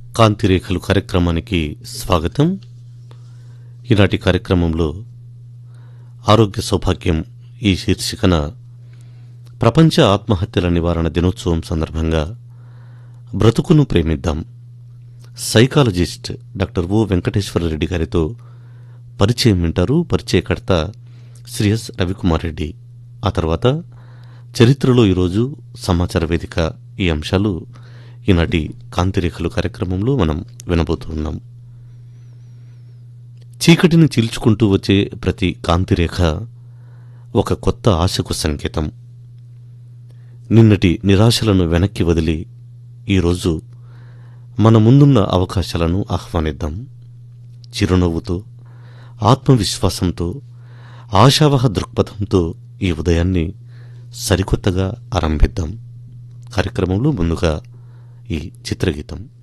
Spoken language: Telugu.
కాంతిరేఖలు కార్యక్రమానికి స్వాగతం ఈనాటి కార్యక్రమంలో ఆరోగ్య సౌభాగ్యం ఈ శీర్షికన ప్రపంచ ఆత్మహత్యల నివారణ దినోత్సవం సందర్భంగా బ్రతుకును ప్రేమిద్దాం సైకాలజిస్ట్ డాక్టర్ ఓ వెంకటేశ్వరరెడ్డి గారితో పరిచయం వింటారు పరిచయకర్త శ్రీ ఎస్ రవికుమార్ రెడ్డి ఆ తర్వాత చరిత్రలో ఈరోజు సమాచార వేదిక ఈ అంశాలు ఈనాటి కాంతిరేఖలు కార్యక్రమంలో మనం వినబోతున్నాం చీకటిని చీల్చుకుంటూ వచ్చే ప్రతి కాంతిరేఖ ఒక కొత్త ఆశకు సంకేతం నిన్నటి నిరాశలను వెనక్కి వదిలి ఈరోజు మన ముందున్న అవకాశాలను ఆహ్వానిద్దాం చిరునవ్వుతో ఆత్మవిశ్వాసంతో ఆశావహ దృక్పథంతో ఈ ఉదయాన్ని సరికొత్తగా ఆరంభిద్దాం కార్యక్రమంలో ముందుగా ఈ చిత్రగీతం